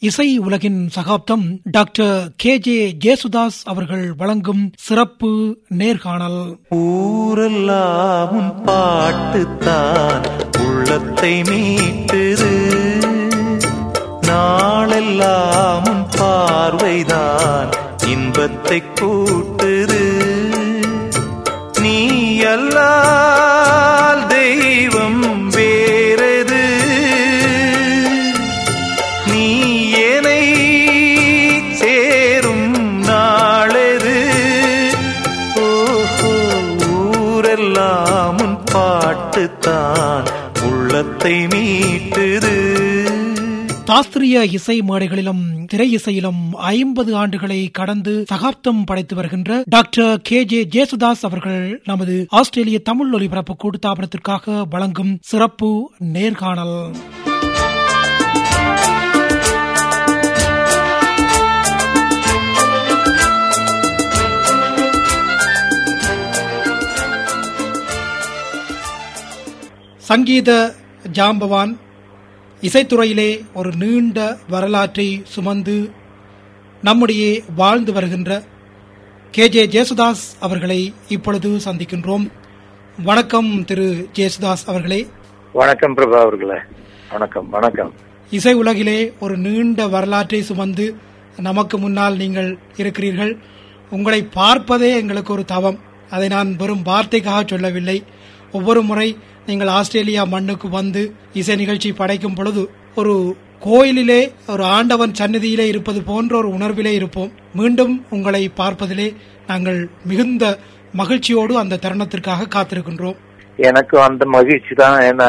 இசை உலகின் சகாப்தம் டாக்டர் கே ஜே ஜேசுதாஸ் அவர்கள் வழங்கும் சிறப்பு நேர்காணல் ஊரெல்லாம் உன் பாட்டுத்தான் உள்ளத்தை மீட்டுது நாளெல்லாம் உன் பார்வைதான் இன்பத்தை கூட்டுது நீ அல்லால் தெய்வம் வேறது நீ என்னை சேரும் நாளெது ஓஹோ ஊரெல்லாம் உன் பாட்டுத்தான் உள்ளத்தை மீட்டுது சாஸ்திரிய இசை மேடைகளிலும் திரை இசையிலும் ஐம்பது ஆண்டுகளை கடந்து சகாப்தம் படைத்து வருகின்ற டாக்டர் கே ஜே ஜேசுதாஸ் அவர்கள் நமது ஆஸ்திரேலிய தமிழ் ஒலிபரப்பு கூட்டுத்தாபனத்திற்காக வழங்கும் சிறப்பு நேர்காணல் சங்கீத ஜாம்பவான் இசைத்துறையிலே ஒரு நீண்ட வரலாற்றை சுமந்து நம்முடைய வாழ்ந்து வருகின்ற கே ஜே ஜேசுதாஸ் அவர்களை இப்பொழுது சந்திக்கின்றோம் வணக்கம் திரு ஜேசுதாஸ் அவர்களே வணக்கம் பிரபா அவர்களே வணக்கம் வணக்கம் இசை உலகிலே ஒரு நீண்ட வரலாற்றை சுமந்து நமக்கு முன்னால் நீங்கள் இருக்கிறீர்கள் உங்களை பார்ப்பதே எங்களுக்கு ஒரு தவம் அதை நான் வெறும் வார்த்தைக்காக சொல்லவில்லை ஒவ்வொரு முறை நீங்கள் ஆஸ்திரேலியா மண்ணுக்கு வந்து இசை நிகழ்ச்சி படைக்கும் பொழுது ஒரு கோயிலிலே ஒரு ஆண்டவன் சந்நிதியிலே இருப்பது போன்ற ஒரு உணர்விலே இருப்போம் மீண்டும் உங்களை பார்ப்பதிலே நாங்கள் மிகுந்த மகிழ்ச்சியோடு அந்த தருணத்திற்காக காத்திருக்கின்றோம் எனக்கு அந்த மகிழ்ச்சி தான் என்ன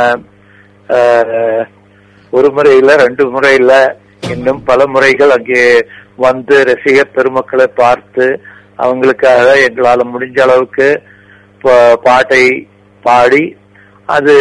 அஹ், ஒரு முறை இல்ல ரெண்டு முறை இல்ல இன்னும் பல முறைகள் அங்கே வந்து ரசிகர் பெருமக்களை பார்த்து அவங்களுக்காக எங்களால முடிஞ்ச அளவுக்கு பா- பாட்டை பாடி அது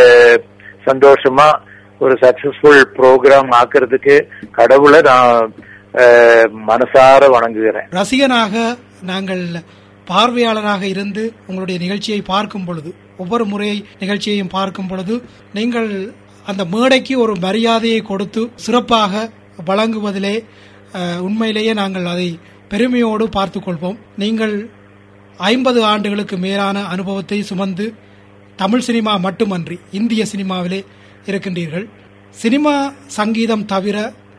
சந்தோஷமா ஒரு சக்சஸ்ஃபுல் ப்ரோக்ராம் ஆக்குறதுக்கு கடவுளை நான் அஹ், மனசார வணங்குகிறேன் ரசிகனாக நாங்கள் பார்வையாளராக இருந்து உங்களுடைய நிகழ்ச்சியை பார்க்கும் பொழுது ஒவ்வொரு முறை நிகழ்ச்சியையும் பார்க்கும் பொழுது நீங்கள் அந்த மேடைக்கு ஒரு மரியாதையை கொடுத்து சிறப்பாக வழங்குவதிலே அஹ், உண்மையிலேயே நாங்கள் அதை பெருமையோடு பார்த்துக் கொள்வோம் நீங்கள் ஐம்பது ஆண்டுகளுக்கு மேலான அனுபவத்தை சுமந்து தமிழ் சினிமா மட்டுமன்றி இந்திய சினிமாவிலே இருக்கின்றீர்கள் சினிமா சங்கீதம் தவிர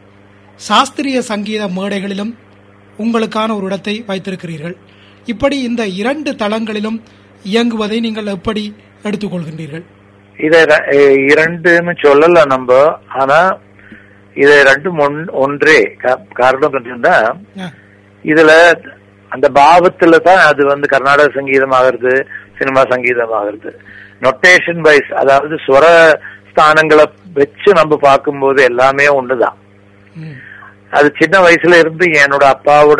சாஸ்திரிய சங்கீத மேடைகளிலும் உங்களுக்கான ஒரு இடத்தை வைத்திருக்கிறீர்கள் இப்படி இந்த இரண்டு தளங்களிலும் இயங்குவதை நீங்கள் எப்படி எடுத்துக்கொள்கின்றீர்கள் இத ர- அஹ் இரண்டுன்னு சொல்லல நம்ம ஆனா இது ரெண்டும் ஒன்- ஒன்றே கா- காரணம் பார்த்தீங்கன்னா ஆ, இதுல அந்த பாவத்துல தான் அது வந்து கர்நாடக சங்கீதம் ஆகிறது சினிமா சங்கீதம் ஆகிறது நொட்டேஷன் வைஸ் அதாவது ஸ்வர ஸ்தானங்களை வச்சு நம்ம பார்க்கும்போது எல்லாமே ஒண்ணுதான் ம், அது சின்ன வயசுல இருந்து என்னோட அப்பாவோட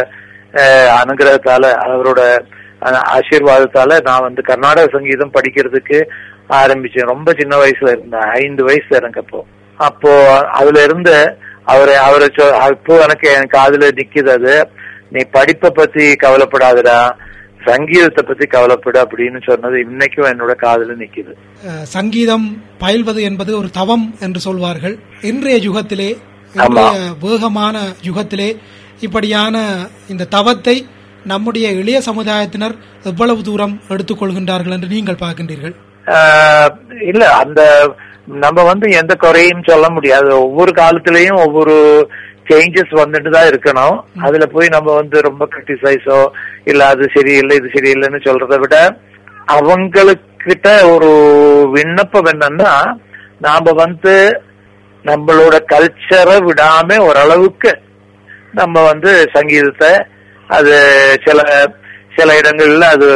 அஹ், அனுகிரகத்தால அவரோட அஹ், ஆசீர்வாதத்தால நான் வந்து கர்நாடக சங்கீதம் படிக்கிறதுக்கு ஆரம்பிச்சேன் ரொம்ப சின்ன வயசுல இருந்தேன் ஐந்து வயசு எனக்கு அப்போ அப்போ அதுல இருந்து அவரை அவரை சொ- இப்போ எனக்கு என் காதுல நிக்குது அது நீ படிப்பை பத்தி கவலைப்படாதடா சங்கீதத்தை பத்தி கவலைப்படு அப்படின்னு சொன்னது இன்னைக்கும் என்னோட காதுல நிக்குது அஹ், சங்கீதம் பயில்வது என்பது ஒரு தவம் என்று சொல்வார்கள் இன்றைய யுகத்திலே இன்றைய வேகமான யுகத்திலே இப்படியான இந்த தவத்தை நம்முடைய இளைய சமுதாயத்தினர் எவ்வளவு தூரம் எடுத்துக்கொள்கின்றார்கள் என்று நீங்கள் பார்க்கின்றீர்கள் ஆஹ் இல்ல அந்த நம்ம வந்து எந்த குறையும் சொல்ல முடியாது ஒவ்வொரு காலத்திலயும் ஒவ்வொரு சேஞ்சஸ் வந்துட்டு தான் இருக்கணும் அதுல போய் நம்ம வந்து ரொம்ப கிரிட்டிசைஸோ இல்ல அது சரியில்லை இது சரியில்லைன்னு சொல்றதை விட அவங்களுக்கிட்ட ஒரு விண்ணப்பம் என்னன்னா நாம வந்து நம்மளோட கல்ச்சரை விடாம ஓரளவுக்கு நம்ம வந்து சங்கீதத்தை அது சில சில இடங்கள்ல அது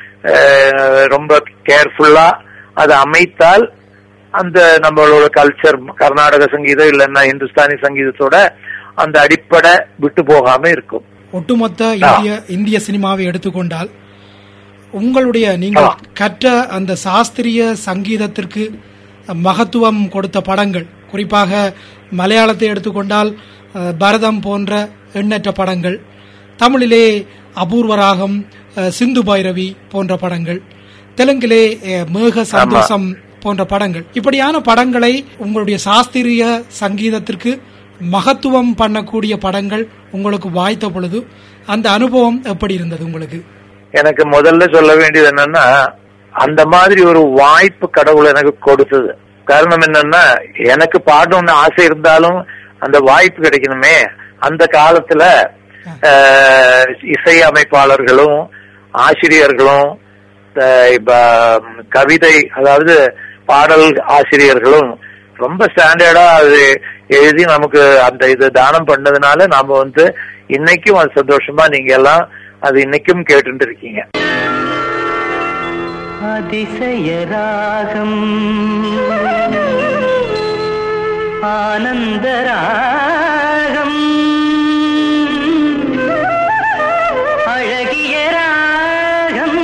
அஹ், ரொம்ப கேர்ஃபுல்லா அதை அமைத்தால் அந்த நம்மளோட கல்ச்சர் கர்நாடக சங்கீதம் இல்லைன்னா இந்துஸ்தானி சங்கீதத்தோட அந்த அடிப்படை விட்டு போகாம இருக்கும் ஒட்டுமொத்த இந்திய இந்திய சினிமாவை எடுத்துக்கொண்டால் உங்களுடைய நீங்கள் ஆ. கற்ற அந்த சாஸ்திரிய சங்கீதத்திற்கு மகத்துவம் கொடுத்த படங்கள் குறிப்பாக மலையாளத்தை எடுத்துக்கொண்டால் அஹ், பரதம் போன்ற எண்ணற்ற படங்கள் தமிழிலே அபூர்வராகம் அஹ், சிந்து பைரவி போன்ற படங்கள் தெலுங்கிலே அஹ், மேக சந்தோஷம் போன்ற படங்கள் இப்படியான படங்களை உங்களுடைய சாஸ்திரிய சங்கீதத்திற்கு மகத்துவம் பண்ணக்கூடிய படங்கள் உங்களுக்கு வாய்த்த பொழுது அந்த அனுபவம் எப்படி இருந்தது உங்களுக்கு எனக்கு முதல்ல சொல்ல வேண்டியது என்னன்னா அந்த மாதிரி ஒரு வாய்ப்பு கடவுள் எனக்கு கொடுத்தது காரணம் என்னன்னா எனக்கு பாடணும்னு ஆசை இருந்தாலும் அந்த வாய்ப்பு கிடைக்கணுமே அந்த காலத்துல அஹ், இசை அமைப்பாளர்களும் ஆசிரியர்களும் அஹ், இப்ப கவிதை அதாவது பாடல் ஆசிரியர்களும் ரொம்ப ஸ்டாண்டர்டா அது எழுதி நமக்கு அந்த இது தானம் பண்ணதுனால நாம வந்து இன்னைக்கும் அது சந்தோஷமா நீங்க எல்லாம் அது இன்னைக்கும் கேட்டுட்டு இருக்கீங்க அதிசயராகம் ஆனந்தராகம் அழகிய ராகம்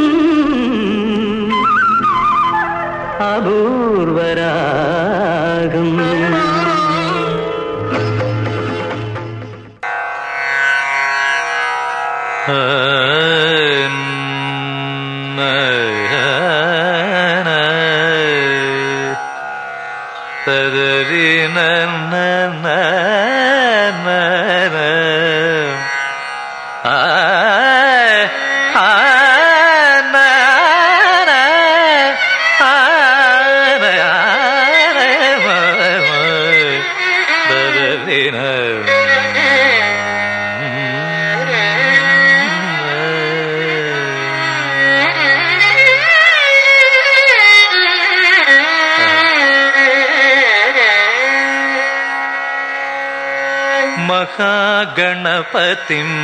அபூர்வராகம் महागणपतिम्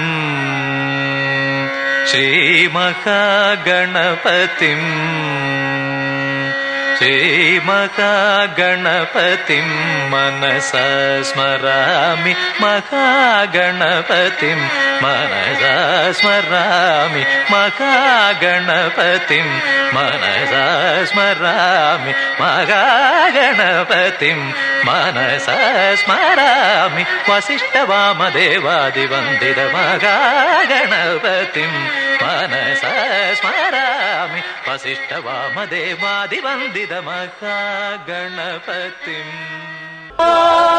श्रीमहागणपतिम् श्रीमहागणपतिम् मनसा स्मरामि महागणपतिम् मनसा स्मरामि महागणपतिम् मनसा स्मरामि महागणपतिम् मनसा स्मरामि वसिष्ठवामदेवादिवन्दित महागणपतिम् मनसा स्मरामि वसिष्ठवामदेवादिवन्दित महागणपतिम्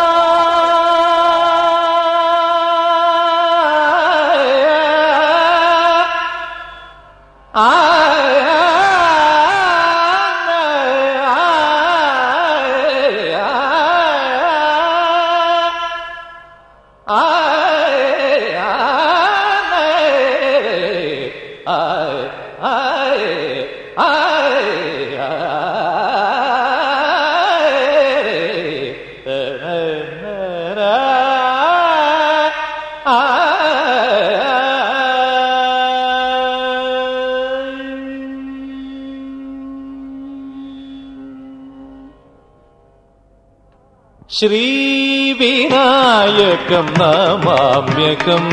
श्रीविनायकं नमाम्यकम्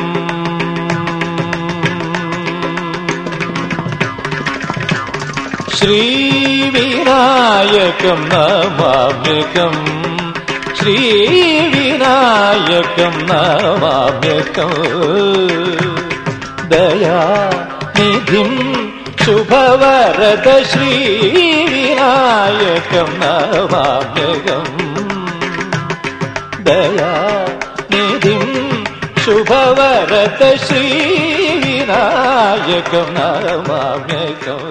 श्रीविनायकं नमाम्यकम् श्रीविनायकं नमाम्यकम् दया निधिं शुभवरद श्रीविनायकं नमाम्यकम् दया निधिं शुभवरत श्रीविनायकं नमाम्यकम्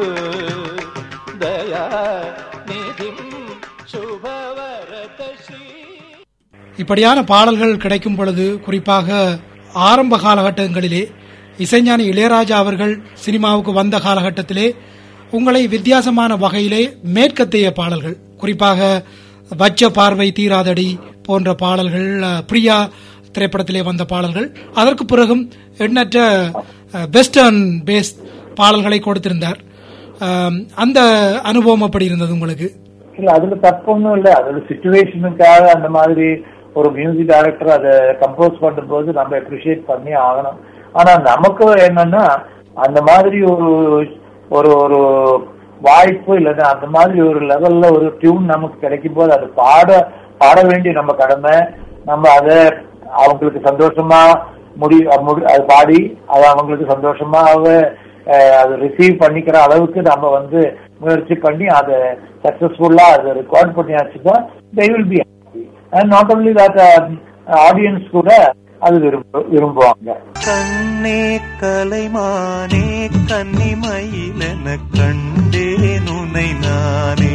दया निधिं शुभवरत श्री இப்படியான பாடல்கள் கிடைக்கும் பொழுது குறிப்பாக ஆரம்ப காலகட்டங்களிலே இசைஞானி இளையராஜா அவர்கள் சினிமாவுக்கு வந்த காலகட்டத்திலே உங்களை வித்தியாசமான வகையிலே மேற்கத்திய பாடல்கள் குறிப்பாக வச்ச பார்வை தீராதடி போன்ற பாடல்கள் அஹ், பிரியா திரைப்படத்திலே வந்த பாடல்கள் அதற்கு பிறகும் எண்ணற்ற வெஸ்டர்ன் பேஸ் பாடல்களை கொடுத்திருந்தார் அஹ், அந்த அனுபவம் அப்படி இருந்தது உங்களுக்கு இல்ல அதுல தப்பு ஒண்ணும் இல்ல அதோட சுச்சுவேஷனுக்காக அந்த மாதிரி ஒரு மியூசிக் டைரக்டர் அதை கம்போஸ் பண்ணும்போது நம்ம அப்ரிஷியேட் பண்ணி ஆகணும் ஆனா நமக்கு என்னன்னா அந்த மாதிரி ஒரு ஒரு ஒரு வாய்ப்பு இல்லைன்னா அந்த மாதிரி ஒரு லெவல்ல ஒரு டியூன் நமக்கு கிடைக்கும் போது அது பாட பாட வேண்டிய நம்ம கடமை நம்ம அதை அவங்களுக்கு சந்தோஷமா முடி முடி- அது பாடி அது அவங்களுக்கு சந்தோஷமாவே அஹ், அது ரிசீவ் பண்ணிக்கிற அளவுக்கு நம்ம வந்து முயற்சி பண்ணி அதை சக்சஸ்ஃபுல்லா அதை ரெக்கார்ட் பண்ணியாச்சுன்னா they will be happy and not only that audience கூட அது விரும்ப விரும்புவாங்க கண்ணே கலைமானே கன்னிமயிலென கண்டேன் உனை நானே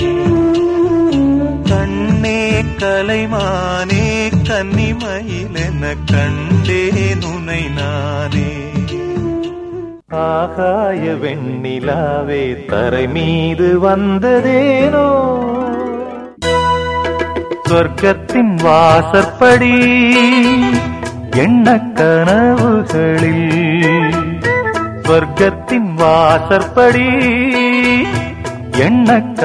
கண்ணே கலைமானே கன்னிமயிலென கண்டேன் உனை நானே ஆகாய வெண்ணிலாவே தரை மீது வந்ததேனோ சொர்க்கத்தின் வாசற்படி எண்ண கனவுகளில் சொர்க்கத்தின் வாசற்படி எண்ண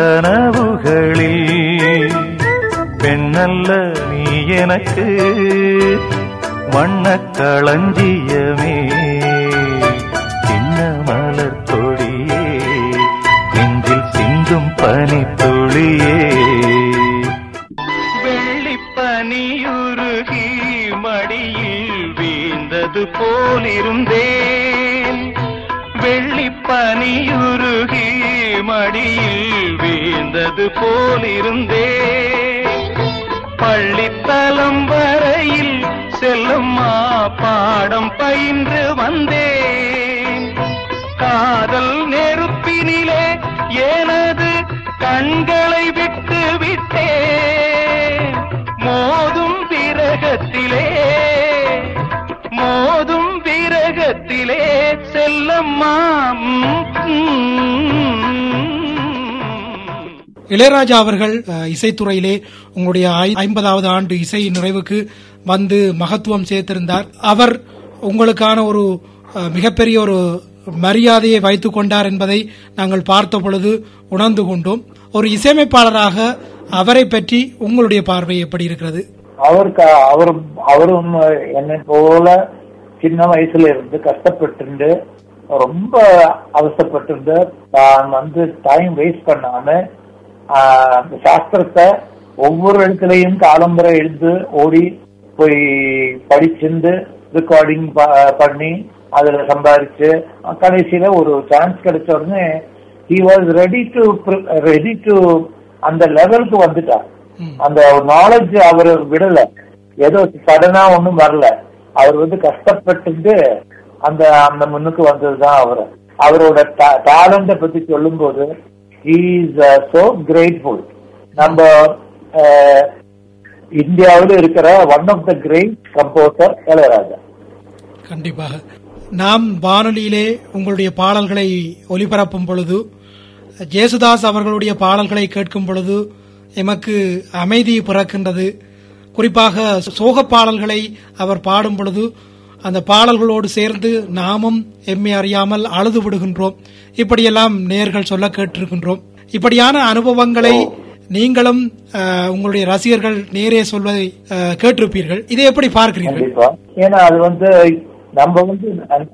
கனவுகளில் பெண்ணல்ல நீ எனக்கு வண்ண களஞ்சியமே சின்ன மலர் கொடியே நெஞ்சில் சிந்தும் பனித்துளியே வெள்ளிப்பனியுருகி மடியில் வீழ்ந்தது போலிருந்தேன் வெள்ளிப்பனியுருகி மடியில் வீழ்ந்தது போலிருந்தேன் பள்ளித்தலம் வரையில் செல்லும்மா பாடம் பயின்று வந்தேன் காதல் நெருப்பினிலே எனது கண்களை விட்டு விட்டேன் மோதும் விரகத்திலே மோதும் விரகத்திலே செல்லம்மா ம். இளையராஜா அவர்கள் அஹ், இசைத்துறையிலே உங்களுடைய ஐ- ஐம்பதாவது ஆண்டு இசை நிறைவுக்கு வந்து மகத்துவம் சேர்த்திருந்தார் அவர் உங்களுக்கான ஒரு அஹ், மிகப்பெரிய ஒரு மரியாதையை வைத்துக் கொண்டார் என்பதை நாங்கள் பார்த்த பொழுது உணர்ந்து கொண்டோம் ஒரு இசையமைப்பாளராக அவரை பற்றி உங்களுடைய பார்வை எப்படி இருக்கிறது அவருக்கு அவரும் அவரும் என்னை போல சின்ன வயசுல இருந்து கஷ்டப்பட்டு ரொம்ப அவசரப்பட்டிருந்து தான் வந்து டைம் வேஸ்ட் பண்ணாம ஆஹ், அந்த சாஸ்திரத்தை ஒவ்வொரு இடத்துலயும் காலம்பரை எழுந்து ஓடி போய் படிச்சிருந்து ரெக்கார்டிங் பண்ணி அதுல சம்பாதிச்சு கடைசியில ஒரு சான்ஸ் கிடைச்ச உடனே he was ready to ready to அந்த லெவலுக்கு வந்துட்டார் அந்த நாலேஜ் அவர் விடல ஏதோ சடனா ஒண்ணும் வரல அவர் வந்து கஷ்டப்பட்டு அந்த அந்த முன்னுக்கு வந்ததுதான் அவர் அவரோட டேலண்ட பத்தி சொல்லும்போது இஸ் சோ கிரேட்ஃபுல் நம்ம அஹ், இந்தியாவில் இருக்கிற one of the great composer Ilaiyaraaja கண்டிப்பாக நாம் வானொலியிலே உங்களுடைய பாடல்களை ஒலிபரப்பும் பொழுது ஜேசுதாஸ் அவர்களுடைய பாடல்களை கேட்கும் பொழுது எமக்கு அமைதி பிறக்கின்றது குறிப்பாக சோக பாடல்களை அவர் பாடும் பொழுது அந்த பாடல்களோடு சேர்ந்து நாமும் எம்மை அறியாமல் அழுது விடுகின்றோம் இப்படியெல்லாம் நேர்கள் சொல்ல கேட்டிருக்கின்றோம் இப்படியான அனுபவங்களை நீங்களும் அஹ், உங்களுடைய ரசிகர்கள் நேரே சொல்வதை அஹ், கேட்டிருப்பீர்கள் இதை எப்படி பார்க்கிறீர்கள் கண்டிப்பா ஏன்னா அது வந்து நம்ம வந்து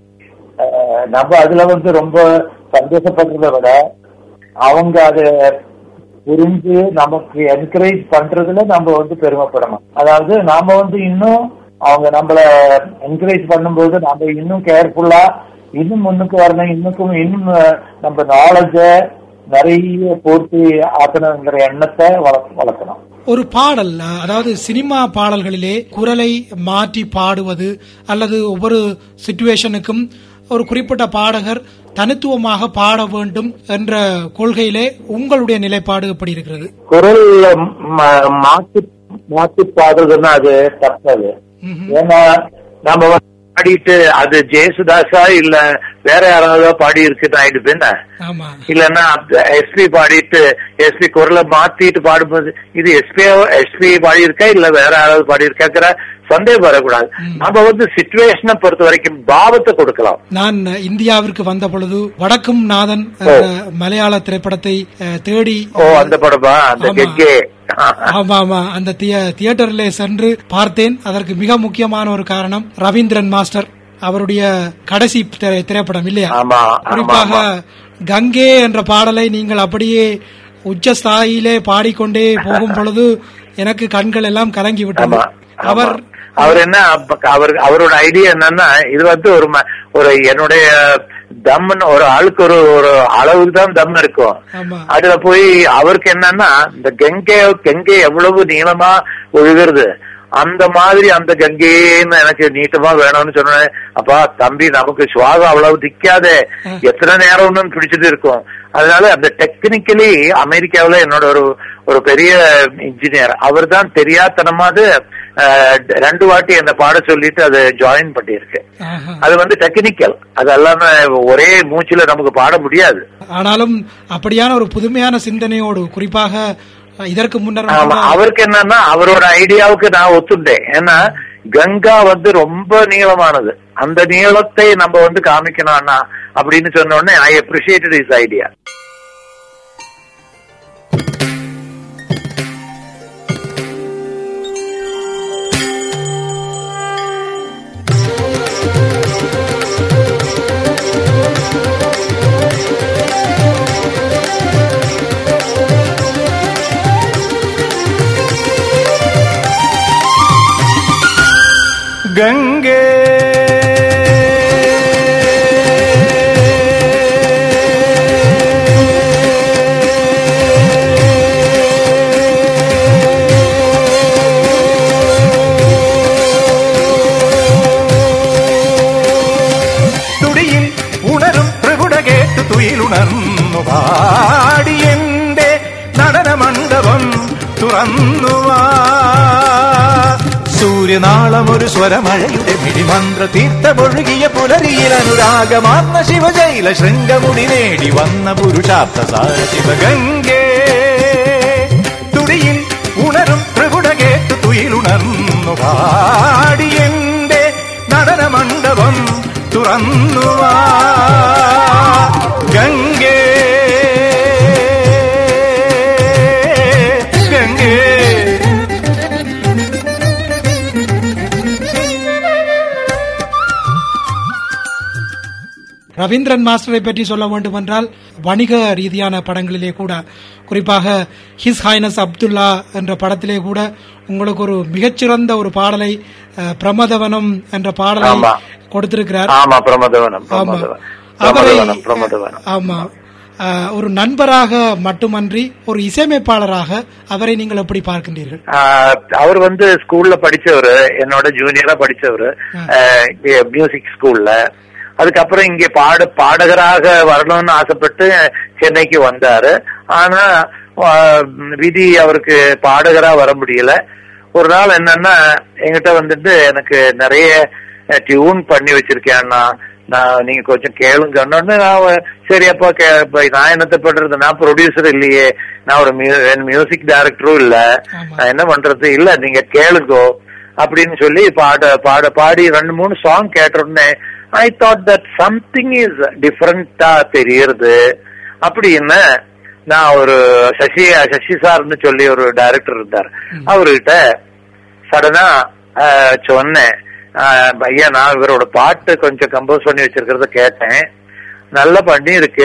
அஹ், நம்ம அதுல வந்து ரொம்ப சந்தோஷப்படுறத விட அவங்க அதை புரிஞ்சு நமக்கு என்கரேஜ் பண்றதுல நம்ம வந்து பெருமைப்படணும் அதாவது நாம வந்து இன்னும் அவங்க நம்மள என்கரேஜ் பண்ணும்போது நம்ம இன்னும் கேர்ஃபுல்லா இன்னும் முன்னுக்கு வரணும் இன்னுக்கும் இன்னும் நம்ம நாலேஜ நிறைய பூர்த்தி ஆக்கணுங்கிற எண்ணத்தை வளர்க்க- வளர்க்கணும் ஒரு பாடல் அதாவது சினிமா பாடல்களிலே குரலை மாற்றி பாடுவது அல்லது ஒவ்வொரு சிச்சுவேஷனுக்கும் ஒரு குறிப்பிட்ட பாடகர் தனித்துவமாக பாட வேண்டும் என்ற கொள்கையிலே உங்களுடைய நிலைப்பாடு எப்படி இருக்கிறது குரல் ம- மாத்தி மாத்தி பாடுறதுன்னா அது தப்பது ம்ஹும். ஏன்னா நம்ம வந்து பாடிட்டு அது ஜெயசுதாஸா இல்ல வேற யாராவது பாடி இருக்குன்னு ஆயிடுது என்ன ஆமா இல்லன்னா எஸ்பி பாடிட்டு எஸ்பி குரலை மாத்திட்டு பாடும்போது இது எஸ்பி எஸ்பி பாடி இருக்கா இல்ல வேற யாராவது பாடி இருக்காங்கிற சந்தேகம் வரக்கூடாது நம்ம வந்து சுச்சுவேஷனை பொறுத்த வரைக்கும் பாவத்தை கொடுக்கலாம் நான் இந்தியாவிற்கு வந்த பொழுது வடக்கும் நாதன் என்ற மலையாள திரைப்படத்தை அஹ், தேடி ஓ அந்த படமா அந்த ஆமா. கெக்கே ஆமா ஆமா அந்த திய- தியேட்டரிலே சென்று பார்த்தேன் அதற்கு மிக முக்கியமான ஒரு காரணம் ரவீந்திரன் மாஸ்டர் அவருடைய கடைசி திரை- திரைப்படம் இல்லையா ஆமா ஆமா குறிப்பாக ஆமா. கங்கே என்ற பாடலை நீங்கள் அப்படியே உச்ச ஸ்தாயிலே பாடிக்கொண்டே போகும் பொழுது எனக்கு கண்கள் எல்லாம் கலங்கி விட்டது ஆமா அவர் அவர் அவர் என்ன அப்ப அவர் அவரோட ஐடியா என்னன்னா இது வந்து ஒரு ம- ஒரு என்னுடைய தம்னு ஒரு ஆளுக்கு ஒரு ஒரு அளவுக்கு தான் தம் இருக்கும் ஆமா அதுல போய் அவருக்கு என்னன்னா இந்த கெங்கை கெங்கை எவ்வளவு நீளமா ஒழுகிறது அந்த மாதிரி அந்த கங்கைன்னு எனக்கு நீட்டமா வேணும்னு சொன்னேன் அப்பா தம்பி நமக்கு சுவாசம் அவ்வளவு திக்காதே எத்தனை நேரம்னு பிடிச்சிட்டு இருக்கும் அதனால அந்த டெக்னிக்கலி அமெரிக்காவுல என்னோட ஒரு ஒரு பெரிய இன்ஜினியர் அவர் தான் தெரியாதனமாவது அஹ், ரெண்டு வாட்டி என்ன பாட சொல்லிட்டு அதை ஜாயின் பண்ணியிருக்கு ஆஹா. அது வந்து டெக்னிக்கல் அதெல்லாம் ஒரே மூச்சுல நமக்கு பாட முடியாது ஆனாலும் அப்படியான ஒரு புதுமையான சிந்தனையோடு குறிப்பாக அஹ், இதற்கு முன்னர் ஆமா கூட- அவருக்கு என்னன்னா அவரோட ஐடியாவுக்கு நான் ஒத்துண்டேன் ஏன்னா கங்கா வந்து ரொம்ப நீளமானது அந்த நீளத்தை நம்ம வந்து காமிக்கணும்னா அப்படின்னு சொன்ன உடனே ஐ அப்ரிசியேட்டட் இஸ் ஐடியா கங்கே തുടിയിൽ ഉണരും പ്രകുട കേട്ട് തുയിലുണർന്നു പാടി എന്റെ നടന മണ്ഡപം തുറന്നുവാ സൂര്യനാളം ഒരു സ്വരമഴയുടെ മിഴിമന്ത്ര തീർത്ഥമൊഴുകിയ പുലരിയിൽ അനുരാഗമാർന്ന ശിവജൈല ശൃംഗമുടി നേടി വന്ന പുരുഷാർത്ഥ സാര ശിവഗംഗേ തുടിയിൽ ഉണരും പ്രകുട കേട്ട് തുയിലുണർന്നു പാടി എന്റെ നടന മണ്ഡപം തുറന്നുവാ ഗംഗേ ഗംഗേ ரவீந்திரன் மாஸ்டரை பற்றி சொல்ல வேண்டுமென்றால் வணிக ரீதியான படங்களிலே கூட குறிப்பாக ஹிஸ் ஹைனஸ் அப்துல்லா என்ற படத்திலே கூட உங்களுக்கு ஒரு மிகச்சிறந்த ஒரு பாடலை அஹ், பிரமதவனம் என்ற பாடலை ஆமா. கொடுத்திருக்கிறார் ஆமா பிரமதவனம் ஆமா பிரமதவனம் அவரை பிரமதவனம் பிரமதவனம் ஆமா அஹ், ஒரு நண்பராக மட்டுமன்றி ஒரு இசையமைப்பாளராக அவரை நீங்கள் எப்படி பார்க்கின்றீர்கள் ஆஹ் அவர் வந்து ஸ்கூல்ல படிச்சவரு என்னோட ஜூனியரா படிச்சவரு மியூசிக் ஸ்கூல்ல அதுக்கப்புறம் இங்க பாட பாடகராக வரணும்னு ஆசைப்பட்டு சென்னைக்கு வந்தாரு ஆனா ஆஹ் விதி அவருக்கு பாடகரா வர முடியல ஒரு நாள் என்னன்னா என்கிட்ட வந்துட்டு எனக்கு நிறைய டியூன் பண்ணி வச்சிருக்கேன்னா நான் நீங்க கொஞ்சம் கேளுங்கன்னு நான் சரி அப்பா கே- இப்ப நான் என்னத்த பண்றது நான் ப்ரொடியூசர் இல்லையே நான் ஒரு மியூசிக் டைரக்டரும் இல்ல ஆமா. நான் என்ன பண்றது இல்ல நீங்க கேளுங்கோ அப்படின்னு சொல்லி பாட பாட பாடி ரெண்டு மூணு சாங் கேட்டோடனே I thought that something is டிஃபரெண்டா தெரியறது அப்படின்னு நான் ஒரு சசி சசி சார்னு சொல்லி ஒரு டைரக்டர் இருந்தார் அவர்கிட்ட சடனா சொன்னேன் ஆஹ், ஐயா நான் இவரோட பாட்டு கொஞ்சம் கம்போஸ் பண்ணி வச்சிருக்கிறத கேட்டேன் நல்லா பண்ணி இருக்கு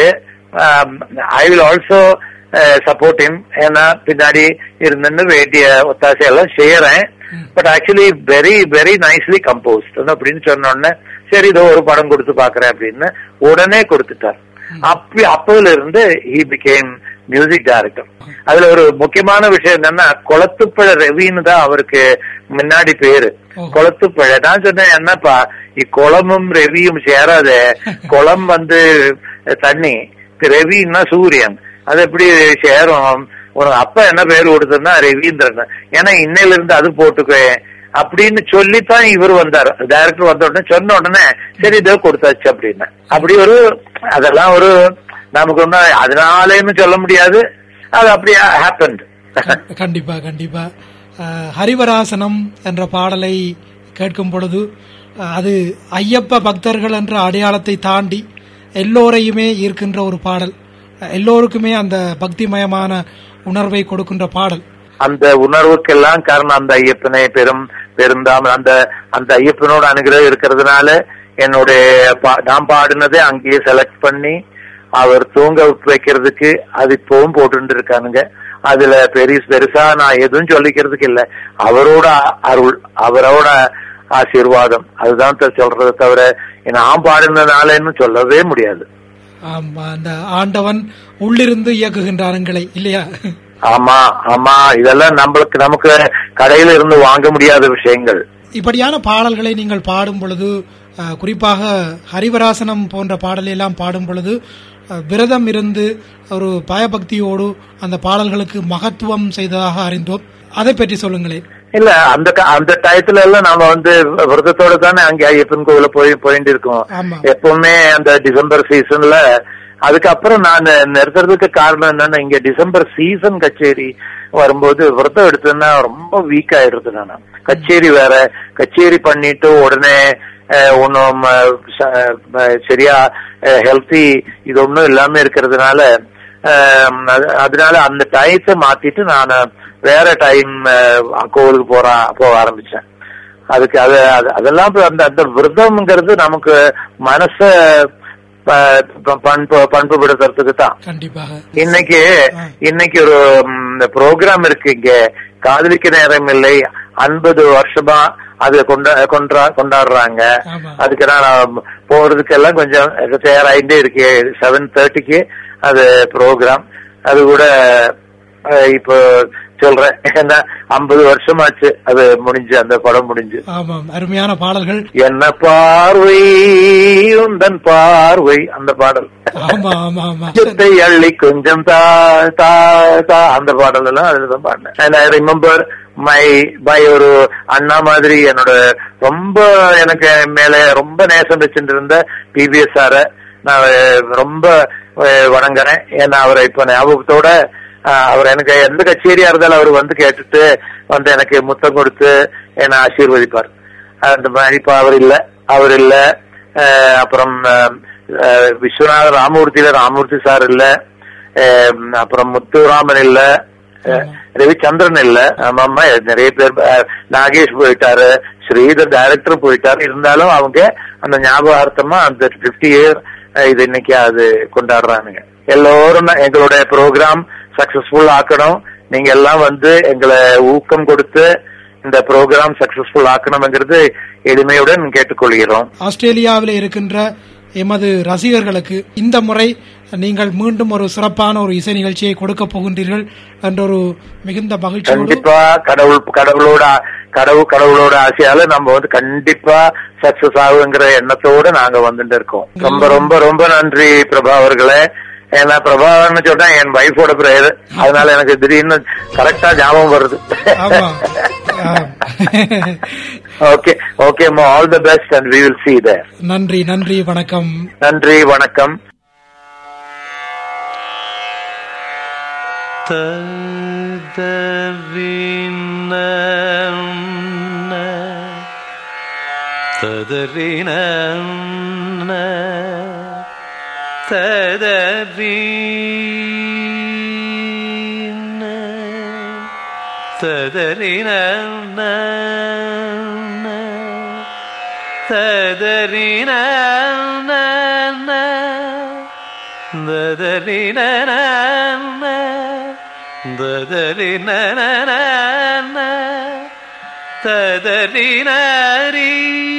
I will also support him ஏன்னா பின்னாடி இருந்துன்னு வேண்டிய ஒத்தாசை எல்லாம் செய்யறேன் but actually very very nicely composed அப்படின்னு சொன்ன உடனே சரி இதோ ஒரு படம் கொடுத்து பாக்குறேன் அப்படின்னு உடனே கொடுத்துட்டார் அப்படி அப்போல இருந்து ஹி பிகேம் மியூசிக் டைரக்டர் அதுல ஒரு முக்கியமான விஷயம் என்னன்னா குளத்துப்பழ ரவின்னு தான் அவருக்கு முன்னாடி பேரு ஓ. குளத்துப்பழ நான் சொன்னேன் என்னப்பா இக்குளமும் ரெவியும் சேராதே குளம் வந்து தண்ணி ரெவின்னா சூரியன் அது எப்படி சேரும் உனக்கு அப்பா என்ன பேர் கொடுத்ததுன்னா ரவீந்திரன் ஏன்னா இன்னையில இருந்து அது போட்டுக்குவேன் அப்படின்னு சொல்லித்தான் இவர் வந்தார் டைரக்டர் வந்த உடனே சொன்ன உடனே சரி இதோ கொடுத்தாச்சு அப்படின்னு அப்படி ஒரு அதெல்லாம் ஒரு நமக்கு ஒன்றும் அதனாலேன்னு சொல்ல முடியாது அது அப்படியே ஹேப்பன் கண்டிப்பா கண்டிப்பா அஹ், ஹரிவராசனம் என்ற பாடலை கேட்கும் பொழுது அஹ், அது ஐயப்ப பக்தர்கள் என்ற அடையாளத்தை தாண்டி எல்லோரையுமே ஈர்க்கின்ற ஒரு பாடல் அஹ், எல்லோருக்குமே அந்த பக்திமயமான உணர்வை கொடுக்கின்ற பாடல் அந்த உணர்வுக்கெல்லாம் காரணம் அந்த ஐயப்பனை பெரும் பெருந்தாம் அந்த அந்த ஐயப்பனோட அனுகிரகம் இருக்கிறதுனால என்னுடைய பா- நான் பாடினதை அங்கேயே செலக்ட் பண்ணி அவர் தூங்க வைக்கிறதுக்கு அது இப்பவும் போட்டு இருக்கானுங்க அதுல பெரிய பெருசா நான் எதுவும் சொல்லிக்கிறதுக்கு இல்ல அவரோட அருள் அவரோட ஆசீர்வாதம் அதுதான் த- சொல்றதை தவிர நான் பாடினதுனாலன்னு சொல்லவே முடியாது ஆமா, அந்த ஆண்டவன் உள்ளிருந்து இயக்குகின்றார் எங்களை இல்லையா ஆமா ஆமா இதெல்லாம் நம்மளுக்கு நமக்கு கடையில இருந்து வாங்க முடியாத விஷயங்கள் இப்படியான பாடல்களை நீங்கள் பாடும் பொழுது அஹ், குறிப்பாக ஹரிவராசனம் போன்ற பாடலை எல்லாம் பாடும் பொழுது அஹ், விரதம் இருந்து ஒரு பயபக்தியோடு அந்த பாடல்களுக்கு மகத்துவம் செய்ததாக அறிந்தோம் அதை பற்றி சொல்லுங்களேன் இல்ல அந்த க- அந்த டயத்துல எல்லாம் நாம வந்து விரதத்தோட தானே அங்க ஐயப்பன் கோவில போய் போயிட்டு இருக்கோம் ஆமா. எப்பவுமே அந்த டிசம்பர் சீசன்ல அதுக்கப்புறம் நான் நிறுத்துறதுக்கு காரணம் என்னன்னா இங்க டிசம்பர் சீசன் கச்சேரி வரும்போது விரதம் எடுத்தேன்னா ரொம்ப வீக் ஆயிடுறது நான் கச்சேரி வேற கச்சேரி பண்ணிட்டு உடனே அஹ், ஒண்ணும் அஹ், ச- அஹ், சரியா ஹெல்த்தி இது ஒண்ணும் இல்லாம இருக்கிறதுனால அஹ், அது- அதனால அந்த டயத்தை மாத்திட்டு நான் வேற டைம் கோவிலுக்கு போற போக ஆரம்பிச்சேன் அதுக்கு அது அது- அதெல்லாம் இப்ப அந்த அந்த விரதம்ங்கிறது நமக்கு மனச ப- ப- பண்பு பண்புபடுத்துறதுக்கு தான் கண்டிப்பாக இன்னைக்கு இன்னைக்கு ஒரு ப்ரோக்ராம் இருக்கு இங்க காதலிக்க நேரம் இல்லை ஐம்பது வருஷமா அது கொண்டா கொண்டா கொண்டாடுறாங்க ஆமா. அதுக்கு நான் போறதுக்கெல்லாம் கொஞ்சம் தயாராயிட்டே இருக்கு செவன் தேர்ட்டிக்கு அது ப்ரோக்ராம் அது கூட அஹ், இப்போ சொல்றேன் ஏன்னா ஐம்பது வருஷமாச்சு அது முடிஞ்சு அந்த படம் முடிஞ்சு ஆமாம் அருமையான பாடல்கள் என்ன பார்வை உந்தன் பார்வை அந்த பாடல் ஆமா ஆமா ஆமா கொஞ்சத்தை அள்ளி கொஞ்சம் தா தா தா அந்த பாடல் எல்லாம் அதுலதான் பாடினேன் அண்ட் ஐ ரிமெம்பர் மை பை ஒரு அண்ணா மாதிரி என்னோட ரொம்ப எனக்கு மேல ரொம்ப நேசம் வச்சுட்டு இருந்த பிபிஎஸ் சார நான் ரொம்ப அஹ், வணங்குறேன் ஏன்னா அவரை இப்ப ஞாபகத்தோட அஹ், அவர் எனக்கு எந்த கச்சேரியா இருந்தாலும் அவர் வந்து கேட்டுட்டு வந்து எனக்கு முத்தம் கொடுத்து என்னை ஆசீர்வதிப்பார் அந்த மாதிரி இப்ப அவர் இல்ல அவர் இல்ல அஹ், அப்புறம் அஹ், அஹ், விஸ்வநாத ராமூர்த்தியில ராமூர்த்தி சார் இல்ல அஹ், அப்புறம் முத்துராமன் இல்ல அஹ், ரவிச்சந்திரன் இல்ல ஆமாமா நிறைய பேர் அஹ், நாகேஷ் போயிட்டாரு ஸ்ரீதர் டைரக்டர் போயிட்டாரு இருந்தாலும் அவங்க அந்த ஞாபகார்த்தமா அந்த பிப்டி இயர் இது இன்னைக்கு அது கொண்டாடுறானுங்க எல்லோரும் தான் எங்களுடைய ப்ரோக்ராம் சக்சஸ்ஃபுல் ஆக்கணும் நீங்க எல்லாம் வந்து எங்களை ஊக்கம் கொடுத்து இந்த ப்ரோக்ராம் சக்சஸ்ஃபுல் ஆக்கணுங்கிறது எளிமையுடன் கேட்டுக்கொள்கிறோம் ஆஸ்திரேலியாவில் இருக்கின்ற எமது ரசிகர்களுக்கு இந்த முறை நீங்கள் மீண்டும் ஒரு சிறப்பான ஒரு இசை நிகழ்ச்சியை கொடுக்க போகின்றீர்கள் என்ற ஒரு மிகுந்த மகிழ்ச்சியோடு கண்டிப்பா கடவுள் கடவுளோட கடவுள் கடவுளோட ஆசையால நம்ம வந்து கண்டிப்பா சக்சஸ் ஆகுங்கிற எண்ணத்தோட நாங்க வந்துட்டு இருக்கோம் ரொம்ப ரொம்ப ரொம்ப நன்றி பிரபா அவர்களே ஏன்னா பிரபாகர்னு சொன்னா என் வைஃபோட பிரேயர் அதனால எனக்கு திடீர்னு கரெக்டா ஞாபகம் வருது ஆமா ஆம். Okay okay all the best and we will see there நன்றி நன்றி வணக்கம் நன்றி வணக்கம் ததறின ததறின ததறின ததறின ததறின ததறினரி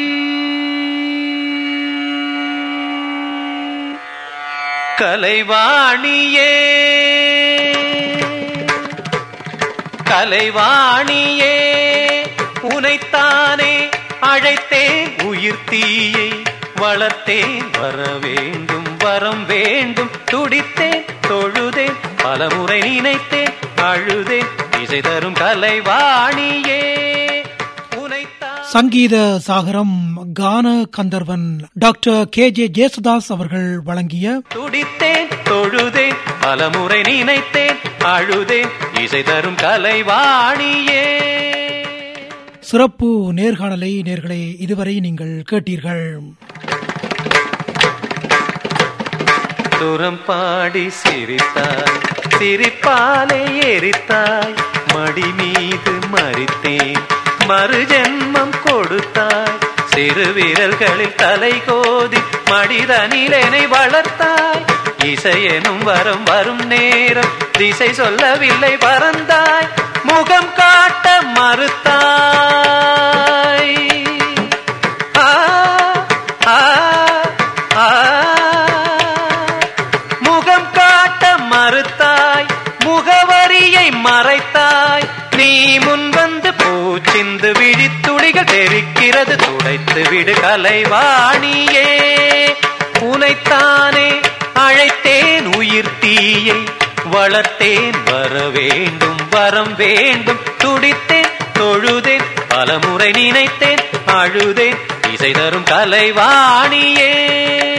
கலைவாணியே கலைவாணியே உனைத்தானே அழைத்தேன் உயிர் தீயை வளர்த்தேன் வர வேண்டும் வரம் வேண்டும் துடித்தேன் தொழுதேன் பலமுறை நினைத்தேன் அழுதேன் இசை தரும் கலைவாணியே உனைத்தான் சங்கீத சாகரம் கான கந்தர்வன் டாக்டர் கே ஜே ஜேசுதாஸ் அவர்கள் வழங்கிய துடித்தேன் தொழுதேன் பலமுறை நினைத்தேன் அழுதேன் இசை தரும் கலைவாணியே சிறப்பு நேர்காணலை நேர்களே இதுவரை நீங்கள் கேட்டீர்கள் துரம் பாடி சிரித்தாய் சிரிப்பாலே எரித்தாய் மடி மீது மறித்தேன் மறு ஜென்மம் கொடுத்தாய் சிறு விரல்களில் தலை கோதி மடிதனிலனை வளர்த்தாய் இசையெனும் வரம் வரும் நேரம் திசை சொல்லவில்லை பறந்தாய் முகம் காட்ட மறுத்தாய் ஆ ஆ ஆ முகம் காட்ட மறுத்தாய் முகவரியை மறைத்தாய் நீ முன் வந்து போ விழித்துளிகள் தெரிக்கிறது துடைத்து விடு கலைவாணியே உனைத்தானே அழைத்தேன் உயிர் தீயை வளர்த்தேன் வர வேண்டும் வரம் வேண்டும் துடித்தேன் தொழுதேன் பலமுறை நினைத்தேன் அழுதேன் இசை தரும் கலைவாணியே